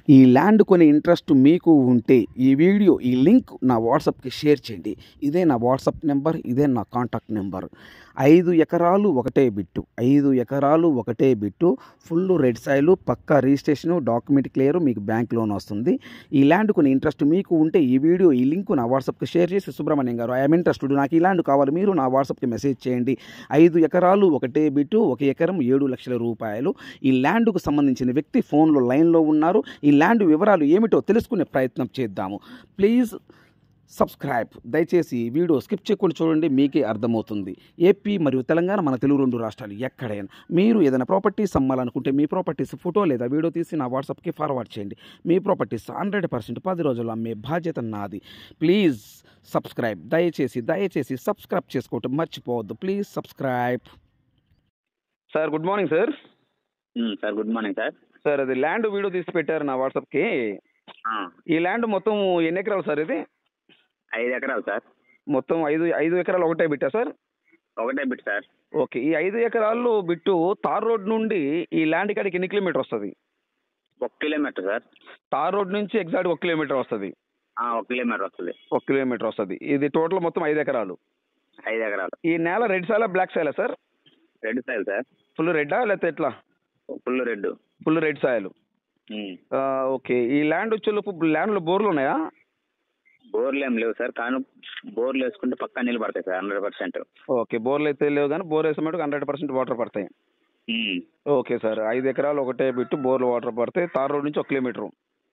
ఈ ల్యాండ్ కొనే ఇంట్రెస్ట్ మీకు ఉంటే ఈ వీడియో ఈ లింక్ నా వాట్సాప్కి షేర్ చేయండి ఇదే నా వాట్సాప్ నెంబర్ ఇదే నా కాంటాక్ట్ నెంబర్ ఐదు ఎకరాలు ఒకటే బిట్టు ఐదు ఎకరాలు ఒకటే bit full red soil pakka registration document clear మీకు బ్యాంక్ లోన్ వస్తుంది ఈ ల్యాండ్ కొనే ఇంట్రెస్ట్ మీకు ఉంటే ఈ వీడియో ఈ లింక్ నా వాట్సాప్కి షేర్ చేసి సుబ్రహ్మణ్యం గారు ఐఎమ్ ఇంట్రెస్టెడ్ నాకు ఈ ల్యాండ్ కావాలి మీరు నా వాట్సాప్కి మెసేజ్ చేయండి ఐదు ఎకరాలు ఒకటే బిట్టు ఒక ఎకరం ఏడు లక్షల రూపాయలు ఈ ల్యాండ్కు సంబంధించిన వ్యక్తి ఫోన్లో లైన్లో ఉన్నారు ఈ ల్యాండ్ వివరాలు ఏమిటో తెలుసుకునే ప్రయత్నం చేద్దాము ప్లీజ్ సబ్స్క్రైబ్ దయచేసి ఈ వీడియో స్కిప్ చేయకుండా చూడండి మీకే అర్థమవుతుంది ఏపీ మరియు తెలంగాణ మన తెలుగు రెండు రాష్ట్రాలు ఎక్కడైనా మీరు ఏదైనా ప్రాపర్టీస్ అమ్మాలనుకుంటే మీ ప్రాపర్టీస్ ఫోటో లేదా వీడియో తీసి నా వాట్సాప్కి ఫార్వర్డ్ చేయండి మీ ప్రాపర్టీస్ హండ్రెడ్ పర్సెంట్ పది రోజుల్లో అమ్మే బాధ్యత నాది ప్లీజ్ సబ్స్క్రైబ్ దయచేసి దయచేసి సబ్స్క్రైబ్ చేసుకోవటం మర్చిపోవద్దు please subscribe sir good morning sir um, sir good morning sir sir అది ల్యాండ్ వీడియో తీసి పెట్టారు నా వాట్సాప్కి ఆ, ఈ ల్యాండ్ మొత్తం ఎన్ని ఎకరాలు సార్ ఇది ఐదు ఎకరాలు సార్ మొత్తం ఐదు ఐదు ఎకరాలు ఒకటే బిట్టా సార్ ఒకటే బిట్ సార్ ఓకే ఈ ఐదు ఎకరాలు బిట్టు తార్ రోడ్ నుండి ఈ ల్యాండ్ కాడికి ఎన్ని కిలోమీటర్ వస్తుంది ఒక కిలోమీటర్ సార్ తార్ రోడ్ నుంచి ఎగ్జాక్ట్ ఒక కిలోమీటర్ వస్తుంది ఆ, ఒక కిలోమీటర్ వస్తుంది ఒక కిలోమీటర్ వస్తుంది ఇది టోటల్ మొత్తం ఐదు ఎకరాలు ఐదు ఎకరాలు ఈ నేల రెడ్ సాలా బ్లాక్ సాయలా sir red soil sir full రెడ్డా లేకపోతే ఎట్లా ఫుల్ రెడ్ ఫుల్ రెడ్ సాయలు ఉమ్, ఓకే ఈ ల్యాండ్ వచ్చేలోపు ల్యాండ్లో బోర్లు ఉన్నాయా బోర్లు ఏం లేవు సార్ కానీ బోర్లు వేసుకుంటే పక్కా నీళ్ళు పడతాయి సార్ హండ్రెడ్ పర్సెంట్ ఓకే బోర్లు అయితే లేవు కానీ బోర్ వేసే మటుకు హండ్రెడ్ పర్సెంట్ వాటర్ పడతాయి ఓకే సార్ ఐదు ఎకరాలు ఒకటే బిట్టు బోర్లు వాటర్ పడతాయి తార్ రోడ్ నుంచి ఒక కిలోమీటర్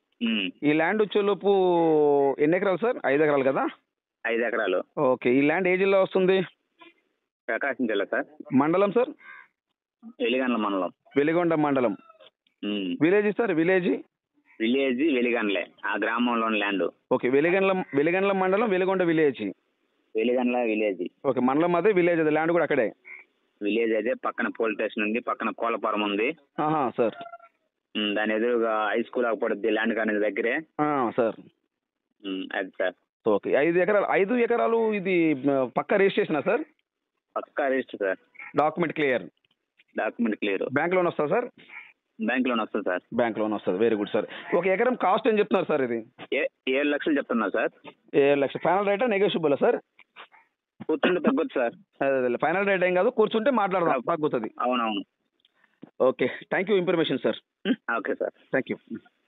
ఈ ల్యాండ్ వచ్చేలోపు ఎన్ని ఎకరాలు సార్ ఐదు ఎకరాలు కదా ఐదు ఎకరాలు ఓకే ఈ ల్యాండ్ ఏ జిల్లా వస్తుంది ప్రకాశం జిల్లా సార్ మండలం సార్ వెలిగండ్ల మండలం వెలిగొండ మండలం um, village sir village village వెలిగండ్లే ఆ గ్రామంలోని ల్యాండ్ ఓకే వెలిగండ్ల వెలిగండ్ల మండలం Veligonda village Veligandla village okay మండలం అదే విలేజ్ అదే ల్యాండ్ కూడా అక్కడే విలేజ్ అయితే పక్కన పోలీస్ స్టేషన్ ఉంది పక్కన కోలపురం ఉంది ఆహా సార్ ఉమ్, దాని ఎదురుగా హై స్కూల్ పడుద్ది ల్యాండ్ కానీ దగ్గరే ఆ, సార్ ఉమ్, అది సార్ ఓకే ఐదు ఎకరాలు ఐదు ఎకరాలు ఇది ఆ, పక్క రిజిస్ట్రేషనా sir pakka register sir document clear document clear bank loan వస్తుందా సార్ బ్యాంక్ లోన్ వస్తుంది సార్ బ్యాంక్ లోన్ వస్తుంది వెరీ గుడ్ సార్ ఒక ఎకరం కాస్ట్ ఏం చెప్తున్నారు సార్ ఇది ఏ ఏడు లక్షలు చెప్తున్నా సార్ ఏడు లక్షలు ఫైనల్ రేటా నెగోషియబుల్ సార్ కూర్చుంటే తగ్గొచ్చు సార్ అదే ఫైనల్ రేట్ ఏం కాదు కూర్చుంటే మాట్లాడదాం తగ్గుతుంది అవునవును okay thank you information sir okay sir thank you